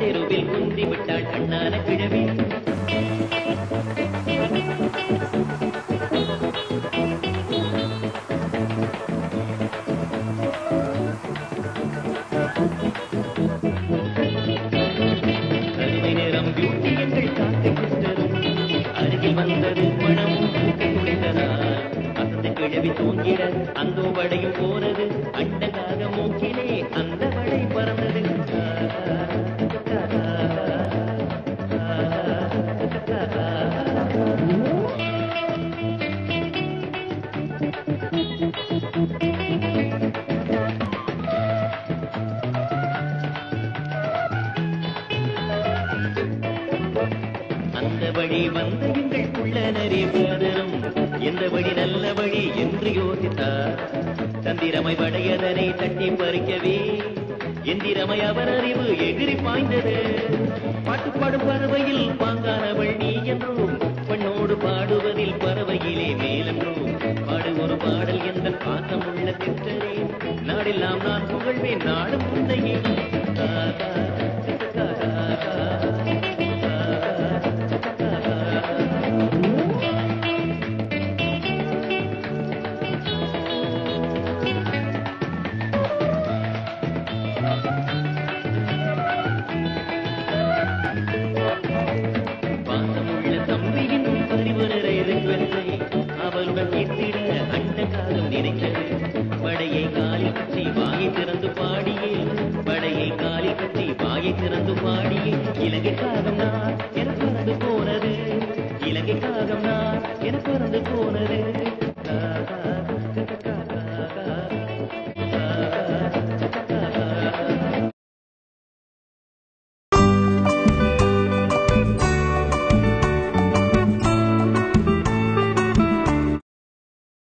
தெருவில் குந்தி விட்டாள் கண்ணான கிழவி கருமை நிறம் பியூட்டி எங்கள் காக்கை சிஸ்டரும் அருகில் வந்தது மனமும் மூக்கை துளைத்ததால் அசந்து கிழவி தூங்கிட அந்த வடையும் போனது அண்டகாக மூக்கிலே அந்த வடை பறந்தது அந்த வழி வந்த எங்கள் புள்ள நரே போதரும் எந்த வழி நல்ல வழி என்று யோசித்தார் தந்திரமை வடையதனை தட்டி பறிக்கவே எந்திரமை அவர் அறிவு எகிரி பாய்ந்தது பாட்டு பாடும் பறவையில் பாங்கானவள் நீ என்றும் பெண்ணோடு பாடுவதில் பறவையிலே மேலென்றும் பாடு ஒரு பாடல் எந்த பாசம் உள்ள சித்தரே நாடெல்லாம் நான் புகழ்வேன் நாடும் உன்னையே பாசமுள்ள தம்பியின் பரிவு நிறைவேறுவதை அவளுடன் எத்திட அண்ட காலம் நினைத்தது படையை காலில் கட்டி வாயை திறந்து பாடியே படையை காலில் கட்டி வாயை திறந்து பாடியே இலங்கை காலம்